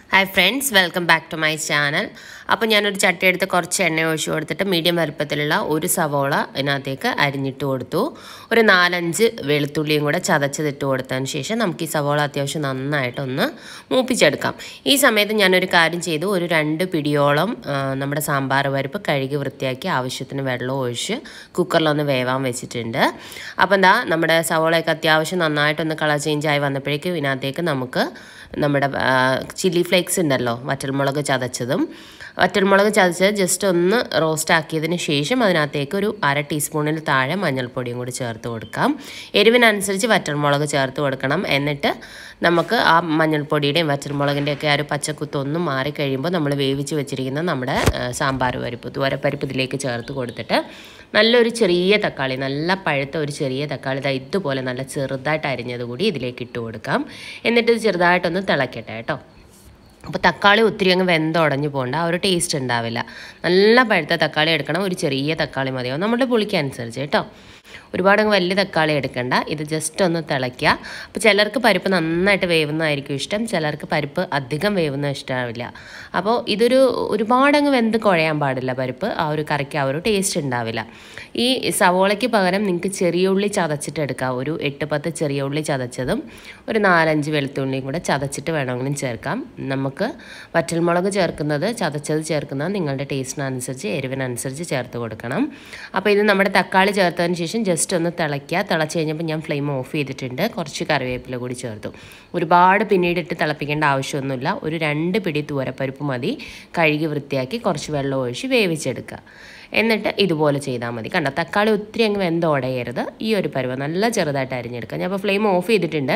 hi friends welcome back to my channel അപ്പോൾ ഞാനൊരു ചട്ടി എടുത്ത് കുറച്ച് എണ്ണ ഒഴിച്ച് കൊടുത്തിട്ട് മീഡിയം വലുപ്പത്തിലുള്ള ഒരു സവോള ഇതിനകത്തേക്ക് അരിഞ്ഞിട്ട് കൊടുത്തു ഒരു നാലഞ്ച് വെളുത്തുള്ളിയും കൂടെ ചതച്ചതിട്ട് കൊടുത്തതിന് ശേഷം നമുക്ക് ഈ സവോള അത്യാവശ്യം നന്നായിട്ടൊന്ന് മൂപ്പിച്ചെടുക്കാം ഈ സമയത്ത് ഞാനൊരു കാര്യം ചെയ്തു ഒരു രണ്ട് പിടിയോളം ആ, നമ്മുടെ സാമ്പാർ പരിപ്പ് കഴുകി വൃത്തിയാക്കി ആവശ്യത്തിന് വെള്ളം ഒഴിച്ച് കുക്കറിലൊന്ന് വേവാൻ വെച്ചിട്ടുണ്ട് അപ്പോൾ എന്താ നമ്മുടെ സവോളയൊക്കെ അത്യാവശ്യം നന്നായിട്ടൊന്ന് കളർ ചേഞ്ച് ആയി വന്നപ്പോഴേക്കും ഇതിനകത്തേക്ക് നമുക്ക് നമ്മുടെ ചില്ലി ഫ്ലേക്സ് ഉണ്ടല്ലോ വറ്റൽമുളക് ചതച്ചതും വറ്റൽമുളക് ചതച്ചത് ജസ്റ്റ് ഒന്ന് റോസ്റ്റ് ആക്കിയതിന് ശേഷം അതിനകത്തേക്ക് ഒരു അര ടീസ്പൂണിൽ താഴെ മഞ്ഞൾപ്പൊടിയും കൂടി ചേർത്ത് കൊടുക്കാം എരിവിനനുസരിച്ച് വറ്റൽമുളക് ചേർത്ത് കൊടുക്കണം എന്നിട്ട് നമുക്ക് ആ മഞ്ഞൾപ്പൊടിയുടെയും വറ്റൽമുളകിൻ്റെയൊക്കെ ആ ഒരു പച്ചക്കുത്ത് ഒന്ന് മാറി കഴിയുമ്പോൾ നമ്മൾ വേവിച്ച് വെച്ചിരിക്കുന്ന നമ്മുടെ ആ, സാമ്പാർ പരിപ്പ് തുവരപ്പരിപ്പ് ഇതിലേക്ക് ചേർത്ത് കൊടുത്തിട്ട് നല്ലൊരു ചെറിയ തക്കാളി നല്ല പഴുത്ത ഒരു ചെറിയ തക്കാളി ദാ ഇതുപോലെ നല്ല ചെറുതായിട്ട് അരിഞ്ഞത് കൂടി ഇതിലേക്ക് ഇട്ട് കൊടുക്കാം എന്നിട്ട് ഇത് ചെറുതായിട്ടൊന്ന് തിളക്കട്ടെ കേട്ടോ അപ്പോൾ തക്കാളി ഒത്തിരി അങ്ങ് വെന്തുടഞ്ഞു പോകണ്ട ആ ഒരു ടേസ്റ്റ് ഉണ്ടാവില്ല നല്ല പഴുത്ത തക്കാളി എടുക്കണം ഒരു ചെറിയ തക്കാളി മതിയാവും നമ്മുടെ പുളിക്ക് അനുസരിച്ച് കേട്ടോ ഒരുപാട് അങ്ങ് വലിയ തക്കാളി എടുക്കണ്ട ഇത് ജസ്റ്റ് ഒന്ന് തിളയ്ക്കുക അപ്പോൾ ചിലർക്ക് പരിപ്പ് നന്നായിട്ട് വേവുന്നതായിരിക്കും ഇഷ്ടം ചിലർക്ക് പരിപ്പ് അധികം വേവുന്ന ഇഷ്ടമാവില്ല അപ്പോൾ ഇതൊരു ഒരുപാടങ്ങ് വെന്ത് കുഴയാൻ പാടില്ല പരിപ്പ് ആ ഒരു കറിക്ക് ആ ഒരു ടേസ്റ്റ് ഉണ്ടാവില്ല ഈ സവോളയ്ക്ക് പകരം നിങ്ങൾക്ക് ചെറിയ ഉള്ളി ചതച്ചിട്ട് എടുക്കാം ഒരു എട്ട് പത്ത് ചെറിയ ഉള്ളി ചതച്ചതും ഒരു നാലഞ്ച് വെളുത്തുള്ളിയും കൂടെ ചതച്ചിട്ട് വേണമെങ്കിലും ചേർക്കാം നമുക്ക് വറ്റൽമുളക് ചേർക്കുന്നത് ചതച്ചത് ചേർക്കുന്നത് നിങ്ങളുടെ ടേസ്റ്റിനനുസരിച്ച് എരിവിനനുസരിച്ച് ചേർത്ത് കൊടുക്കണം അപ്പോൾ ഇത് നമ്മുടെ തക്കാളി ചേർത്തതിന് ശേഷം ജസ്റ്റ് ഒന്ന് തിളയ്ക്കുക തിളച്ച് കഴിഞ്ഞപ്പോൾ ഞാൻ ഫ്ലെയിം ഓഫ് ചെയ്തിട്ടുണ്ട് കുറച്ച് കറിവേപ്പില കൂടി ചേർത്തു ഒരുപാട് പിന്നീട് ഇട്ട് തിളപ്പിക്കേണ്ട ആവശ്യമൊന്നുമില്ല ഒരു രണ്ട് പിടി തൂരപ്പരിപ്പ് മതി കഴുകി വൃത്തിയാക്കി കുറച്ച് വെള്ളം ഒഴിച്ച് വേവിച്ചെടുക്കുക എന്നിട്ട് ഇതുപോലെ ചെയ്താൽ മതി കണ്ടോ തക്കാളി ഒത്തിരി അങ്ങ് വെന്തോടയരുത് ഈ ഒരു പരുവ നല്ല ചെറുതായിട്ട് അരിഞ്ഞെടുക്കുക ഞാൻ അപ്പോൾ ഫ്ലെയിം ഓഫ് ചെയ്തിട്ടുണ്ട്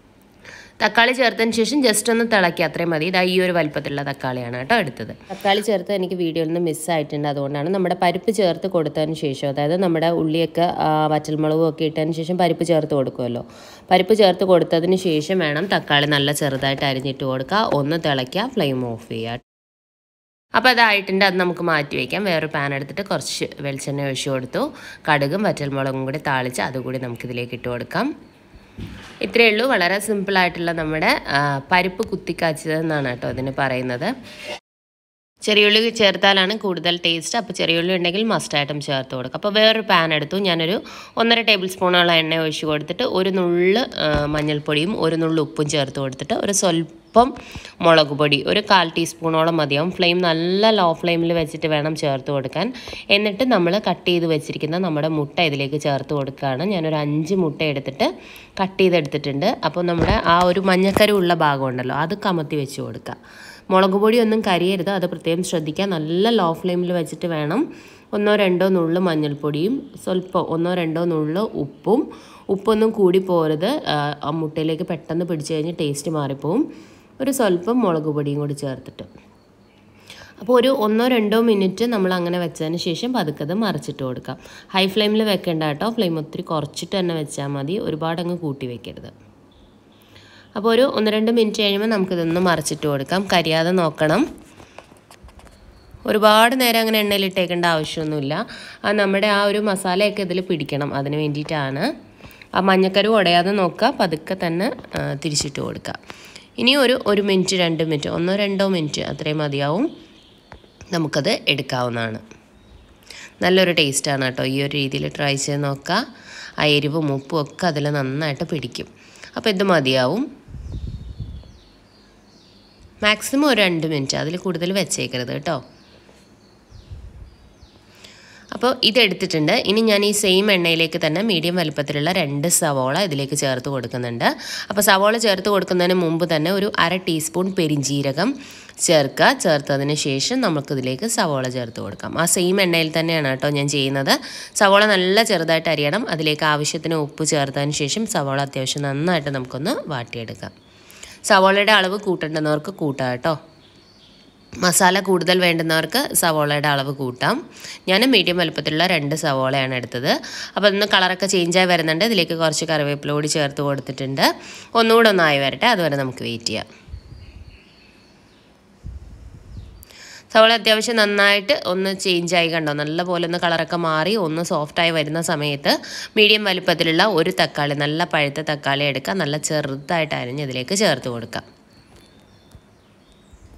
തക്കാളി ചേർത്തതിന് ശേഷം ജസ്റ്റ് ഒന്ന് തിളക്കി അത്രയും മതി ഇതാ ഈ ഒരു വലിപ്പത്തിലുള്ള തക്കാളിയാണ് കേട്ടോ എടുത്തത് തക്കാളി ചേർത്ത് എനിക്ക് വീഡിയോയിൽ നിന്ന് മിസ്സായിട്ടുണ്ട് അതുകൊണ്ടാണ് നമ്മുടെ പരിപ്പ് ചേർത്ത് കൊടുത്തതിന് ശേഷം അതായത് നമ്മുടെ ഉള്ളിയൊക്കെ ആ, വറ്റൽമുളകും ഒക്കെ ഇട്ടതിന് ശേഷം പരിപ്പ് ചേർത്ത് കൊടുക്കുമല്ലോ പരിപ്പ് ചേർത്ത് കൊടുത്തതിന് ശേഷം വേണം തക്കാളി നല്ല ചെറുതായിട്ട് അരിഞ്ഞിട്ട് കൊടുക്കുക ഒന്ന് തിളയ്ക്കുക ഫ്ലെയിം ഓഫ് ചെയ്യുക അപ്പോൾ അതായിട്ടുണ്ട് അത് നമുക്ക് മാറ്റി വയ്ക്കാം വേറൊരു പാൻ എടുത്തിട്ട് കുറച്ച് വെളിച്ചെണ്ണ ഒഴിച്ചു കൊടുത്തു കടുകും വറ്റൽമുളകും കൂടി താളിച്ച് അതുകൂടി നമുക്കിതിലേക്ക് ഇട്ട് കൊടുക്കാം ഇത്രയേ ഉള്ളൂ വളരെ സിമ്പിളായിട്ടുള്ള നമ്മുടെ ആ, പരിപ്പ് കുത്തിക്കാച്ചത് എന്നാണ് കേട്ടോ അതിന് പറയുന്നത് ചെറിയുള്ളി ചേർത്താലാണ് കൂടുതൽ ടേസ്റ്റ് അപ്പോൾ ചെറിയുള്ളി ഉണ്ടെങ്കിൽ മസ്റ്റായിട്ടും ചേർത്ത് കൊടുക്കുക അപ്പോൾ വേറൊരു പാൻ എടുത്തു ഞാനൊരു ഒന്നര ടേബിൾ സ്പൂണോളം എണ്ണ ഒഴിച്ച് കൊടുത്തിട്ട് ഒരു നുള്ള് ആ, മഞ്ഞൾപ്പൊടിയും ഒരു നുള്ള് ഉപ്പും ചേർത്ത് കൊടുത്തിട്ട് ഒരു സ്വല്പം മുളക് പൊടി ഒരു കാൽ ടീസ്പൂണോളം മതിയാവും ഫ്ലെയിം നല്ല ലോ ഫ്ലെയിമിൽ വെച്ചിട്ട് വേണം ചേർത്ത് കൊടുക്കാൻ എന്നിട്ട് നമ്മൾ കട്ട് ചെയ്ത് വെച്ചിരിക്കുന്ന നമ്മുടെ മുട്ട ഇതിലേക്ക് ചേർത്ത് കൊടുക്കുകയാണ് ഞാനൊരു അഞ്ച് മുട്ട എടുത്തിട്ട് കട്ട് ചെയ്തെടുത്തിട്ടുണ്ട് അപ്പോൾ നമ്മുടെ ആ ഒരു മഞ്ഞക്കരു ഉള്ള ഭാഗം ഉണ്ടല്ലോ അത് കമത്തി വെച്ച് കൊടുക്കുക മുളക് പൊടി ഒന്നും കരിയരുത് അത് പ്രത്യേകം ശ്രദ്ധിക്കുക നല്ല ലോ ഫ്ലെയിമിൽ വെച്ചിട്ട് വേണം ഒന്നോ രണ്ടോ നുള്ളു മഞ്ഞൾപ്പൊടിയും സ്വല്പം ഒന്നോ രണ്ടോ നുള്ളു ഉപ്പും ഉപ്പൊന്നും കൂടി പോരുത് ആ, ആ മുട്ടയിലേക്ക് പെട്ടെന്ന് പിടിച്ചു കഴിഞ്ഞ് ടേസ്റ്റ് മാറിപ്പോവും ഒരു സ്വല്പം മുളക് പൊടിയും കൂടി ചേർത്തിട്ട് അപ്പോൾ ഒരു ഒന്നോ രണ്ടോ മിനിറ്റ് നമ്മൾ അങ്ങനെ വെച്ചതിന് ശേഷം പതുക്കെ അത് മറിച്ചിട്ട് കൊടുക്കാം ഹൈ ഫ്ലെയിമിൽ വെക്കേണ്ട കേട്ടോ ഫ്ലെയിം ഒത്തിരി കുറച്ചിട്ട് തന്നെ വെച്ചാൽ മതി ഒരുപാട് അങ്ങ് കൂട്ടി വെക്കരുത് അപ്പോൾ ഒരു ഒന്ന് രണ്ട് മിനിറ്റ് കഴിയുമ്പോൾ നമുക്കിതൊന്ന് മറിച്ചിട്ട് കൊടുക്കാം കരിയാതെ നോക്കണം ഒരുപാട് നേരം അങ്ങനെ എണ്ണയിലിട്ടേക്കേണ്ട ആവശ്യമൊന്നുമില്ല ആ നമ്മുടെ ആ ഒരു മസാലയൊക്കെ ഇതിൽ പിടിക്കണം അതിന് വേണ്ടിയിട്ടാണ് ആ മഞ്ഞക്കരു ഉടയാതെ നോക്കുക പതുക്കെ തന്നെ ആ, തിരിച്ചിട്ട് കൊടുക്കുക ഇനി ഒരു ഒരു മിനിറ്റ് രണ്ട് മിനിറ്റ് ഒന്നോ രണ്ടോ മിനിറ്റ് അത്രയും മതിയാവും നമുക്കത് എടുക്കാവുന്നതാണ് നല്ലൊരു ടേസ്റ്റാണ് കേട്ടോ ഈ ഒരു രീതിയിൽ ട്രൈ ചെയ്ത് നോക്കുക ആ എരിവും ഉപ്പും ഒക്കെ അതിൽ നന്നായിട്ട് പിടിക്കും അപ്പോൾ ഇത് മതിയാവും മാക്സിമം ഒരു രണ്ട് മിനിറ്റ് അതിൽ കൂടുതൽ വെച്ചേക്കരുത് കേട്ടോ അപ്പോൾ ഇതെടുത്തിട്ടുണ്ട് ഇനി ഞാൻ ഈ സെയിം എണ്ണയിലേക്ക് തന്നെ മീഡിയം വലുപ്പത്തിലുള്ള രണ്ട് സവോള ഇതിലേക്ക് ചേർത്ത് കൊടുക്കുന്നുണ്ട് അപ്പോൾ സവോള ചേർത്ത് കൊടുക്കുന്നതിന് മുമ്പ് തന്നെ ഒരു അര ടീസ്പൂൺ പെരിഞ്ജീരകം ചേർക്കുക ചേർത്തതിന് ശേഷം നമുക്കിതിലേക്ക് സവോള ചേർത്ത് കൊടുക്കാം ആ സെയിം എണ്ണയിൽ തന്നെയാണ് കേട്ടോ ഞാൻ ചെയ്യുന്നത് സവോള നല്ല ചെറുതായിട്ട് അരിയണം അതിലേക്ക് ആവശ്യത്തിന് ഉപ്പ് ചേർത്തതിന് ശേഷം സവോള അത്യാവശ്യം നന്നായിട്ട് നമുക്കൊന്ന് വാട്ടിയെടുക്കാം സവോളയുടെ അളവ് കൂട്ടേണ്ടുന്നവർക്ക് കൂട്ടാം കേട്ടോ മസാല കൂടുതൽ വേണ്ടുന്നവർക്ക് സവോളയുടെ അളവ് കൂട്ടാം ഞാൻ മീഡിയം വലുപ്പത്തിലുള്ള രണ്ട് സവോളയാണ് എടുത്തത് അപ്പോൾ ഒന്ന് കളറൊക്കെ ചേഞ്ചായി വരുന്നുണ്ട് ഇതിലേക്ക് കുറച്ച് കറിവേപ്പില കൂടി ചേർത്ത് കൊടുത്തിട്ടുണ്ട് ഒന്നുകൂടെ ഒന്നായി വരട്ടെ അതുവരെ നമുക്ക് വെയിറ്റ് ചെയ്യാം സവോള അത്യാവശ്യം നന്നായിട്ട് ഒന്ന് ചേഞ്ചായി കണ്ടോ നല്ലപോലെ ഒന്ന് കളറൊക്കെ മാറി ഒന്ന് സോഫ്റ്റായി വരുന്ന സമയത്ത് മീഡിയം വലുപ്പത്തിലുള്ള ഒരു തക്കാളി നല്ല പഴുത്ത തക്കാളി എടുക്കുക നല്ല ചെറുതായിട്ട് അരിഞ്ഞ് ഇതിലേക്ക് ചേർത്ത് കൊടുക്കാം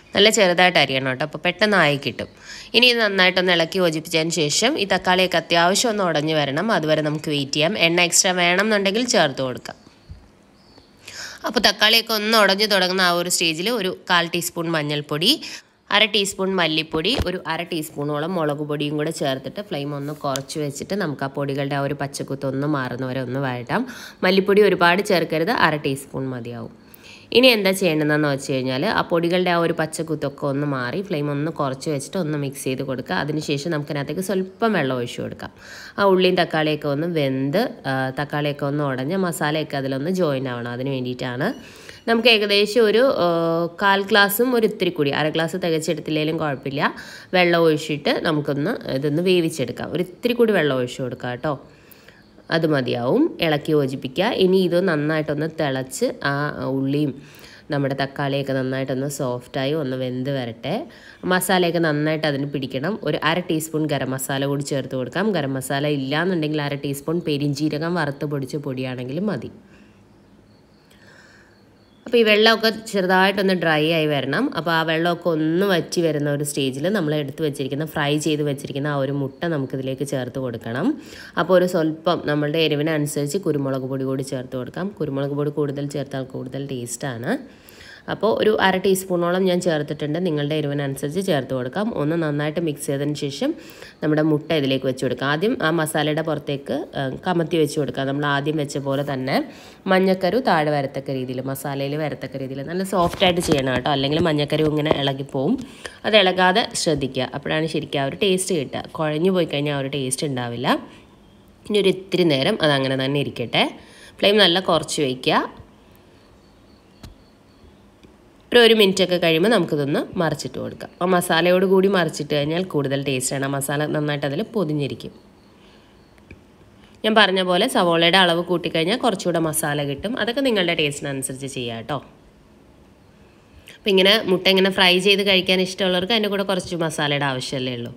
നല്ല ചെറുതായിട്ട് അരിയണം കേട്ടോ അപ്പോൾ പെട്ടെന്ന് ആയി കിട്ടും ഇനി ഇത് നന്നായിട്ടൊന്ന് ഇളക്കി യോജിപ്പിച്ചതിന് ശേഷം ഈ തക്കാളിയൊക്കെ അത്യാവശ്യം ഒന്ന് ഉടഞ്ഞു വരണം അതുവരെ നമുക്ക് വെയിറ്റ് ചെയ്യാം എണ്ണ എക്സ്ട്രാ വേണം എന്നുണ്ടെങ്കിൽ ചേർത്ത് കൊടുക്കാം അപ്പോൾ തക്കാളിയൊക്കെ ഒന്ന് ഉടഞ്ഞു തുടങ്ങുന്ന ആ ഒരു സ്റ്റേജിൽ ഒരു കാൽ ടീസ്പൂൺ മഞ്ഞൾപ്പൊടി അര ടീസ്പൂൺ മല്ലിപ്പൊടി ഒരു അര ടീസ്പൂണോളം മുളക് പൊടിയും കൂടെ ചേർത്തിട്ട് ഫ്ലെയിം ഒന്ന് കുറച്ച് വെച്ചിട്ട് നമുക്ക് ആ പൊടികളുടെ ആ ഒരു പച്ചക്കുത്ത് ഒന്ന് മാറുന്നവരെ ഒന്ന് വഴറ്റാം മല്ലിപ്പൊടി ഒരുപാട് ചേർക്കരുത് അര ടീസ്പൂൺ മതിയാവും ഇനി എന്താ ചെയ്യേണ്ടതെന്ന് വെച്ച് കഴിഞ്ഞാൽ ആ പൊടികളുടെ ആ ഒരു പച്ചക്കുത്തൊക്കെ ഒന്ന് മാറി ഫ്ലെയിം ഒന്ന് കുറച്ച് വെച്ചിട്ട് ഒന്ന് മിക്സ് ചെയ്ത് കൊടുക്കുക അതിനുശേഷം നമുക്കതിനകത്തേക്ക് സ്വല്പം വെള്ളം ഒഴിച്ചു കൊടുക്കാം ആ ഉള്ളിയും തക്കാളിയൊക്കെ ഒന്ന് വെന്ത് ആ, തക്കാളിയൊക്കെ ഒന്ന് ഉടഞ്ഞ് മസാലയൊക്കെ അതിലൊന്ന് ജോയിൻ ആവണം അതിന് വേണ്ടിയിട്ടാണ് നമുക്ക് ഏകദേശം ഒരു ആ, കാൽ ഗ്ലാസും ഒരു ഇത്തിരി കൂടി അര ഗ്ലാസ് തികച്ചെടുത്തില്ലെങ്കിലും കുഴപ്പമില്ല വെള്ളം ഒഴിച്ചിട്ട് നമുക്കൊന്ന് ഇതൊന്ന് വേവിച്ചെടുക്കാം ഒരു ഇത്തിരി കൂടി വെള്ളം ഒഴിച്ചു കൊടുക്കാം കേട്ടോ അത് മതിയാവും ഇളക്കി യോജിപ്പിക്കുക ഇനി ഇത് നന്നായിട്ടൊന്ന് തിളച്ച് ആ ഉള്ളിയും നമ്മുടെ തക്കാളിയൊക്കെ നന്നായിട്ടൊന്ന് സോഫ്റ്റായി ഒന്ന് വെന്ത് വരട്ടെ മസാലയൊക്കെ നന്നായിട്ട് അതിന് പിടിക്കണം ഒരു അര ടീസ്പൂൺ ഗരം മസാല കൂടി ചേർത്ത് കൊടുക്കാം ഗരം മസാല ഇല്ലാന്നുണ്ടെങ്കിൽ അര ടീസ്പൂൺ പെരിഞ്ജീരകം വറുത്ത് പൊടിച്ച പൊടിയാണെങ്കിലും മതി അപ്പോൾ ഈ വെള്ളമൊക്കെ ചെറുതായിട്ടൊന്ന് ഡ്രൈ ആയി വരണം അപ്പോൾ ആ വെള്ളമൊക്കെ ഒന്ന് വറ്റി വരുന്ന ഒരു സ്റ്റേജിൽ നമ്മൾ എടുത്ത് വെച്ചിരിക്കുന്ന ഫ്രൈ ചെയ്ത് വെച്ചിരിക്കുന്ന ആ ഒരു മുട്ട നമുക്കിതിലേക്ക് ചേർത്ത് കൊടുക്കണം അപ്പോൾ ഒരു സ്വല്പം നമ്മളുടെ എരിവിനനുസരിച്ച് കുരുമുളക് പൊടി കൂടി ചേർത്ത് കൊടുക്കാം കുരുമുളക് പൊടി കൂടുതൽ ചേർത്താൽ കൂടുതൽ ടേസ്റ്റാണ് അപ്പോൾ ഒരു അര ടീസ്പൂണോളം ഞാൻ ചേർത്തിട്ടുണ്ട് നിങ്ങളുടെ എരിവിനനുസരിച്ച് ചേർത്ത് കൊടുക്കാം ഒന്ന് നന്നായിട്ട് മിക്സ് ചെയ്തതിന് ശേഷം നമ്മുടെ മുട്ട ഇതിലേക്ക് വെച്ച് കൊടുക്കാം ആദ്യം ആ മസാലയുടെ പുറത്തേക്ക് ആ, കമത്തി വെച്ച് കൊടുക്കാം നമ്മൾ ആദ്യം വെച്ച പോലെ തന്നെ മഞ്ഞക്കരു താഴെ വരത്തക്ക രീതിയിൽ മസാലയിൽ വരത്തക്ക രീതിയിൽ നല്ല സോഫ്റ്റായിട്ട് ചെയ്യണം കേട്ടോ അല്ലെങ്കിൽ മഞ്ഞക്കരു ഇങ്ങനെ ഇളകിപ്പോവും അത് ഇളകാതെ ശ്രദ്ധിക്കുക അപ്പോഴാണ് ശരിക്കും ആ ഒരു ടേസ്റ്റ് കിട്ടുക കുഴഞ്ഞു പോയി കഴിഞ്ഞാൽ ആ ഒരു ടേസ്റ്റ് ഉണ്ടാവില്ല ഇനി ഒരു ഇത്തിരി നേരം അത് അങ്ങനെ തന്നെ ഇരിക്കട്ടെ ഫ്ലെയിം നല്ല കുറച്ച് വയ്ക്കുക ഒരു ഒരു മിനിറ്റ് ഒക്കെ കഴിയുമ്പോൾ നമുക്കിതൊന്ന് മറിച്ചിട്ട് കൊടുക്കാം ആ മസാലയോട് കൂടി മറിച്ചിട്ട് കഴിഞ്ഞാൽ കൂടുതൽ ടേസ്റ്റാണ് ആ മസാല നന്നായിട്ട് അതിൽ പൊതിഞ്ഞിരിക്കും ഞാൻ പറഞ്ഞ പോലെ സവോളയുടെ അളവ് കൂട്ടിക്കഴിഞ്ഞാൽ കുറച്ചുകൂടെ മസാല കിട്ടും അതൊക്കെ നിങ്ങളുടെ ടേസ്റ്റിനനുസരിച്ച് ചെയ്യാം കേട്ടോ അപ്പം ഇങ്ങനെ മുട്ട ഇങ്ങനെ ഫ്രൈ ചെയ്ത് കഴിക്കാൻ ഇഷ്ടമുള്ളവർക്ക് അതിൻ്റെ കൂടെ കുറച്ച് മസാലയുടെ ആവശ്യമല്ലേ ഉള്ളൂ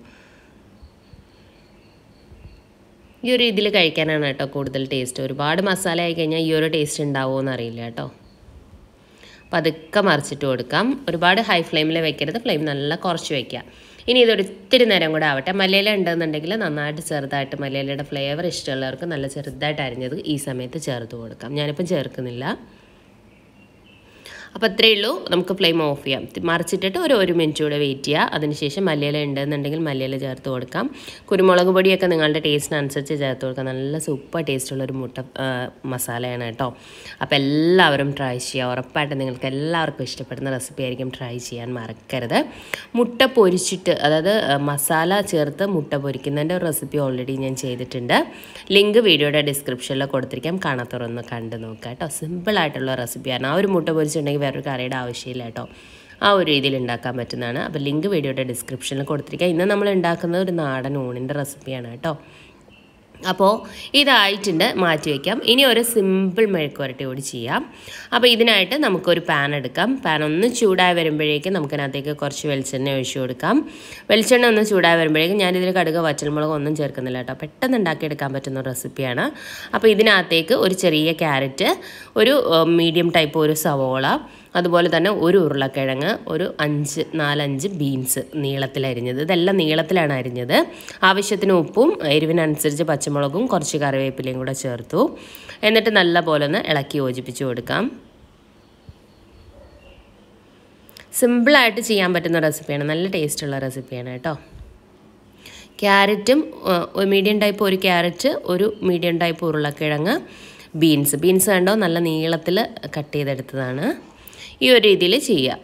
ഈ ഒരു ഇതിൽ കഴിക്കാനാണ് കേട്ടോ കൂടുതൽ ടേസ്റ്റ് ഒരുപാട് മസാല ആയി കഴിഞ്ഞാൽ ഈ ഒരു ടേസ്റ്റ് ഉണ്ടാവുമോ എന്നറിയില്ല കേട്ടോ പതുക്കെ മറിച്ചിട്ട് കൊടുക്കാം ഒരുപാട് ഹൈ ഫ്ലെയിമിൽ വെക്കരുത് ഫ്ലെയിം നല്ല കുറച്ച് വയ്ക്കുക ഇനി ഇതൊരു ഇത്തിരി നേരം കൂടെ ആവട്ടെ മലയില ഉണ്ടെന്നുണ്ടെങ്കിൽ നന്നായിട്ട് ചെറുതായിട്ട് മലയിലയുടെ ഫ്ലേവർ ഇഷ്ടമുള്ളവർക്ക് നല്ല ചെറുതായിട്ട് അരിഞ്ഞത് ഈ സമയത്ത് ചേർത്ത് കൊടുക്കാം ഞാനിപ്പം ചേർക്കുന്നില്ല അപ്പോൾ അത്രയേ ഉള്ളൂ നമുക്ക് ഫ്ലെയിം ഓഫ് ചെയ്യാം മറിച്ചിട്ടിട്ട് ഒരു ഒരു മിനിറ്റ് കൂടെ വെയിറ്റ് ചെയ്യുക അതിനുശേഷം മല്ലിയില ഉണ്ടെന്നുണ്ടെങ്കിൽ മല്ലിയില ചേർത്ത് കൊടുക്കാം കുരുമുളക് പൊടിയൊക്കെ നിങ്ങളുടെ ടേസ്റ്റിനനുസരിച്ച് ചേർത്ത് കൊടുക്കാം നല്ല സൂപ്പർ ടേസ്റ്റുള്ള ഒരു മുട്ട ആ, മസാലയാണ് കേട്ടോ അപ്പോൾ എല്ലാവരും ട്രൈ ചെയ്യുക ഉറപ്പായിട്ടും നിങ്ങൾക്ക് എല്ലാവർക്കും ഇഷ്ടപ്പെടുന്ന റെസിപ്പി ആയിരിക്കും ട്രൈ ചെയ്യാൻ മറക്കരുത് മുട്ട പൊരിച്ചിട്ട് അതായത് ആ, മസാല ചേർത്ത് മുട്ട പൊരിക്കുന്നതിൻ്റെ ഒരു റെസിപ്പി ഓൾറെഡി ഞാൻ ചെയ്തിട്ടുണ്ട് ലിങ്ക് വീഡിയോയുടെ ഡിസ്ക്രിപ്ഷനിൽ കൊടുത്തിരിക്കാം കാണാത്തവരൊന്ന് കണ്ട് നോക്കുക കേട്ടോ സിമ്പിളായിട്ടുള്ള റെസിപ്പിയാണ് ആ ഒരു മുട്ട പൊരിച്ചിട്ടുണ്ടെങ്കിൽ വേറൊരു കറിയുടെ ആവശ്യമില്ല കേട്ടോ ആ ഒരു രീതിയിൽ ഉണ്ടാക്കാൻ പറ്റുന്നതാണ് അപ്പോൾ ലിങ്ക് വീഡിയോയുടെ ഡിസ്ക്രിപ്ഷനിൽ കൊടുത്തിരിക്കുക ഇന്ന് നമ്മൾ ഉണ്ടാക്കുന്നത് ഒരു നാടൻ ഊണിൻ്റെ റെസിപ്പിയാണ് കേട്ടോ അപ്പോൾ ഇതായിട്ടുണ്ട് മാറ്റി വയ്ക്കാം ഇനി ഒരു സിമ്പിൾ മെഴുക്കുവരട്ടി കൂടി ചെയ്യാം അപ്പോൾ ഇതിനായിട്ട് നമുക്കൊരു പാൻ എടുക്കാം പാൻ ഒന്ന് ചൂടായി വരുമ്പോഴേക്കും നമുക്കതിനകത്തേക്ക് കുറച്ച് വെളിച്ചെണ്ണ ഒഴിച്ചു കൊടുക്കാം വെളിച്ചെണ്ണ ഒന്ന് ചൂടായി വരുമ്പോഴേക്കും ഞാനിതിൽ കടുക് വറ്റൽമുളക് ഒന്നും ചേർക്കുന്നില്ല കേട്ടോ പെട്ടെന്ന് ഉണ്ടാക്കിയെടുക്കാൻ പറ്റുന്ന ഒരു റെസിപ്പിയാണ് അപ്പോൾ ഇതിനകത്തേക്ക് ഒരു ചെറിയ ക്യാരറ്റ് ഒരു മീഡിയം ടൈപ്പ് ഒരു സവോള അതുപോലെ തന്നെ ഒരു ഉരുളക്കിഴങ്ങ് ഒരു അഞ്ച് നാലഞ്ച് ബീൻസ് നീളത്തിൽ അരിഞ്ഞത് ഇതെല്ലാം നീളത്തിലാണ് അരിഞ്ഞത് ആവശ്യത്തിന് ഉപ്പും എരിവിനനുസരിച്ച് പച്ചമുളകും കുറച്ച് കറിവേപ്പിലയും കൂടെ ചേർത്തു എന്നിട്ട് നല്ല പോലെ ഒന്ന് ഇളക്കി യോജിപ്പിച്ച് കൊടുക്കാം സിമ്പിളായിട്ട് ചെയ്യാൻ പറ്റുന്ന റെസിപ്പിയാണ് നല്ല ടേസ്റ്റുള്ള റെസിപ്പിയാണ് കേട്ടോ ക്യാരറ്റും മീഡിയം ടൈപ്പ് ഒരു ക്യാരറ്റ് ഒരു മീഡിയം ടൈപ്പ് ഉരുളക്കിഴങ്ങ് ബീൻസ് ബീൻസ് കണ്ടോ നല്ല നീളത്തിൽ കട്ട് ചെയ്തെടുത്തതാണ് ഈ ഒരു രീതിയിൽ ചെയ്യുക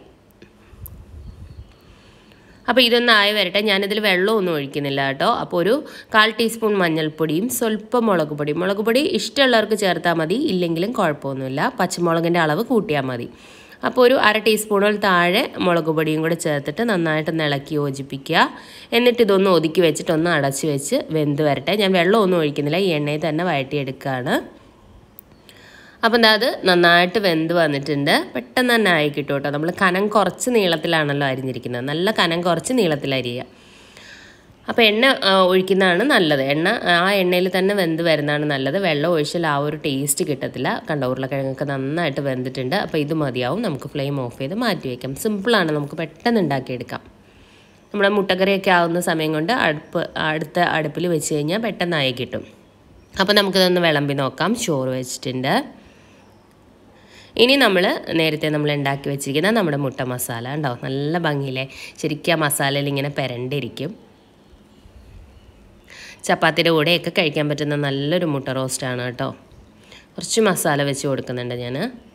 അപ്പോൾ ഇതൊന്ന് ആയി വരട്ടെ ഞാനിതിൽ വെള്ളമൊന്നും ഒഴിക്കുന്നില്ല കേട്ടോ അപ്പോൾ ഒരു കാൽ ടീസ്പൂൺ മഞ്ഞൾപ്പൊടിയും സ്വല്പം മുളക് പൊടി മുളക് പൊടി ഇഷ്ടമുള്ളവർക്ക് ചേർത്താൽ മതി ഇല്ലെങ്കിലും കുഴപ്പമൊന്നുമില്ല പച്ചമുളകിൻ്റെ അളവ് കൂട്ടിയാൽ മതി അപ്പോൾ ഒരു അര ടീസ്പൂണിൽ താഴെ മുളക് പൊടിയും കൂടെ ചേർത്തിട്ട് നന്നായിട്ട് ഇളക്കി യോജിപ്പിക്കുക എന്നിട്ട് ഇതൊന്ന് ഒതുക്കി വെച്ചിട്ട് ഒന്ന് അടച്ച് വെച്ച് വെന്ത് വരട്ടെ ഞാൻ വെള്ളമൊന്നും ഒഴിക്കുന്നില്ല ഈ എണ്ണയിൽ തന്നെ വഴറ്റിയെടുക്കുകയാണ് അപ്പം എന്താ അത് നന്നായിട്ട് വെന്ത് വന്നിട്ടുണ്ട് പെട്ടെന്ന് തന്നെ ആയി കിട്ടും കേട്ടോ നമ്മൾ കനം കുറച്ച് നീളത്തിലാണല്ലോ അരിഞ്ഞിരിക്കുന്നത് നല്ല കനം കുറച്ച് നീളത്തിൽ അരിയുക അപ്പോൾ എണ്ണ ആ, ഒഴിക്കുന്നതാണ് നല്ലത് എണ്ണ ആ എണ്ണയിൽ തന്നെ വെന്ത് വരുന്നതാണ് നല്ലത് വെള്ളം ഒഴിച്ചാൽ ആ ഒരു ടേസ്റ്റ് കിട്ടത്തില്ല കണ്ട ഉരുളക്കിഴങ്ങൊക്കെ നന്നായിട്ട് വെന്തിട്ടുണ്ട് അപ്പോൾ ഇത് മതിയാവും നമുക്ക് ഫ്ലെയിം ഓഫ് ചെയ്ത് മാറ്റി വയ്ക്കാം സിമ്പിളാണ് നമുക്ക് പെട്ടെന്ന് ഉണ്ടാക്കിയെടുക്കാം നമ്മുടെ മുട്ടക്കറിയൊക്കെ ആവുന്ന സമയം കൊണ്ട് അടുപ്പ് അടുത്ത അടുപ്പിൽ വെച്ച് കഴിഞ്ഞാൽ പെട്ടെന്നായി കിട്ടും അപ്പോൾ നമുക്കിതൊന്ന് വിളമ്പി നോക്കാം ചോറ് വെച്ചിട്ടുണ്ട് ഇനി നമ്മൾ നേരത്തെ നമ്മൾ ഉണ്ടാക്കി വെച്ചിരിക്കുന്ന നമ്മുടെ മുട്ട മസാല ഉണ്ടോ നല്ല ഭംഗിയില്ലേ ശരിക്കും ആ മസാലയിൽ ഇങ്ങനെ പെരണ്ടിരിക്കും ചപ്പാത്തിയുടെ കൂടെയൊക്കെ കഴിക്കാൻ പറ്റുന്ന നല്ലൊരു മുട്ട റോസ്റ്റാണ് കേട്ടോ കുറച്ച് മസാല വെച്ച് കൊടുക്കുന്നുണ്ട് ഞാൻ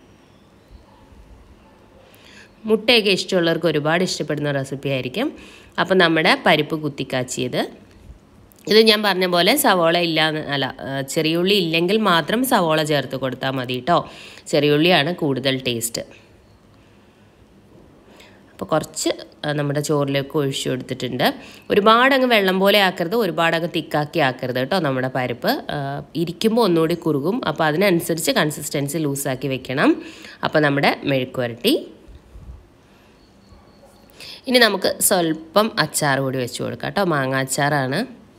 മുട്ടയൊക്കെ ഇഷ്ടമുള്ളവർക്ക് ഒരുപാട് ഇഷ്ടപ്പെടുന്ന റെസിപ്പി ആയിരിക്കും അപ്പം നമ്മുടെ പരിപ്പ് കുത്തിക്കാച്ചിയത് ഇത് ഞാൻ പറഞ്ഞ പോലെ സവോള ഇല്ല അല്ല ആ, ചെറിയുള്ളി ഇല്ലെങ്കിൽ മാത്രം സവോള ചേർത്ത് കൊടുത്താൽ മതി കേട്ടോ ചെറിയുള്ളിയാണ് കൂടുതൽ ടേസ്റ്റ് അപ്പോൾ കുറച്ച് ആ, നമ്മുടെ ചോറിലേക്ക് ഒഴിച്ചു കൊടുത്തിട്ടുണ്ട് ഒരുപാട് അങ്ങ് വെള്ളം പോലെ ആക്കരുത് ഒരുപാട് അങ്ങ് തിക്കാക്കി ആക്കരുത് കേട്ടോ നമ്മുടെ പരിപ്പ് ആ, ഇരിക്കുമ്പോൾ ഒന്നുകൂടി കുറുകും അപ്പോൾ അതിനനുസരിച്ച് കൺസിസ്റ്റൻസി ലൂസാക്കി വെക്കണം അപ്പോൾ നമ്മുടെ മെഴുക്ക് വരട്ടി ഇനി നമുക്ക് സ്വല്പം അച്ചാർ കൂടി വെച്ച് കൊടുക്കാം കേട്ടോ മാങ്ങ അച്ചാറാണ്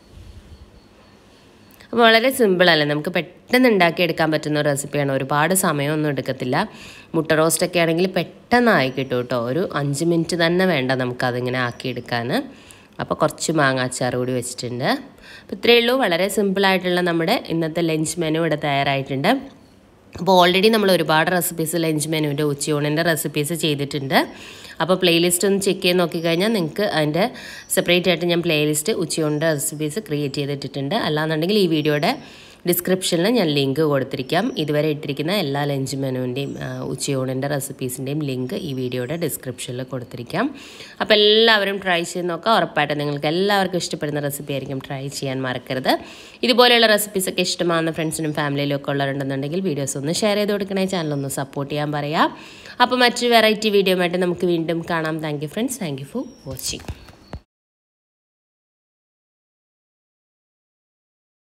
അപ്പോൾ വളരെ സിമ്പിളല്ലേ നമുക്ക് പെട്ടെന്ന് ഉണ്ടാക്കിയെടുക്കാൻ പറ്റുന്ന ഒരു റെസിപ്പിയാണ് ഒരുപാട് സമയമൊന്നും എടുക്കത്തില്ല മുട്ട റോസ്റ്റൊക്കെ ആണെങ്കിൽ പെട്ടെന്ന് ആയി കിട്ടും കേട്ടോ ഒരു അഞ്ച് മിനിറ്റ് തന്നെ വേണ്ട നമുക്കതിങ്ങനെ ആക്കിയെടുക്കാൻ അപ്പോൾ കുറച്ച് മാങ്ങ അച്ചാർ കൂടി വെച്ചിട്ടുണ്ട് അപ്പോൾ ഇത്രയേ ഉള്ളൂ വളരെ സിമ്പിളായിട്ടുള്ള നമ്മുടെ ഇന്നത്തെ ലഞ്ച് മെനു ഇവിടെ തയ്യാറായിട്ടുണ്ട് അപ്പോൾ ഓൾറെഡി നമ്മൾ ഒരുപാട് റെസിപ്പീസ് ലഞ്ച് മെനുവിൻ്റെ ഉച്ചയൂണിൻ്റെ റെസിപ്പീസ് ചെയ്തിട്ടുണ്ട് അപ്പോൾ പ്ലേലിസ്റ്റ് ഒന്ന് ചെക്ക് ചെയ്ത് നോക്കിക്കഴിഞ്ഞാൽ നിങ്ങൾക്ക് അതിൻ്റെ സെപ്പറേറ്റ് ആയിട്ട് ഞാൻ പ്ലേലിസ്റ്റ് ഉച്ചയൂണിൻ്റെ റെസിപ്പീസ് ക്രിയേറ്റ് ചെയ്തിട്ടിട്ടുണ്ട് അല്ലാന്നുണ്ടെങ്കിൽ ഈ വീഡിയോയുടെ ഡിസ്ക്രിപ്ഷനിൽ ഞാൻ ലിങ്ക് കൊടുത്തിരിക്കാം ഇതുവരെ ഇട്ടിരിക്കുന്ന എല്ലാ ലഞ്ച് മെനുവിൻ്റെയും ഉച്ചയൂണിൻ്റെ റെസിപ്പീസിൻ്റെയും ലിങ്ക് ഈ വീഡിയോയുടെ ഡിസ്ക്രിപ്ഷനിൽ കൊടുത്തിരിക്കാം അപ്പോൾ എല്ലാവരും ട്രൈ ചെയ്ത് നോക്കുക ഉറപ്പായിട്ടും നിങ്ങൾക്ക് എല്ലാവർക്കും ഇഷ്ടപ്പെടുന്ന റെസിപ്പി ആയിരിക്കും ട്രൈ ചെയ്യാൻ മറക്കരുത് ഇതുപോലെയുള്ള റെസിപ്പീസൊക്കെ ഇഷ്ടമാകുന്ന ഫ്രണ്ട്സിനും ഫാമിലിയിലും ഒക്കെ ഉള്ളവരുണ്ടെന്നുണ്ടെങ്കിൽ വീഡിയോസ് ഒന്ന് ഷെയർ ചെയ്ത് കൊടുക്കണേ ചാനലൊന്ന് സപ്പോർട്ട് ചെയ്യാൻ പറയാം അപ്പോൾ മറ്റൊരു വെറൈറ്റി വീഡിയോ ആയിട്ട് നമുക്ക് വീണ്ടും കാണാം thank you friends thank you for watching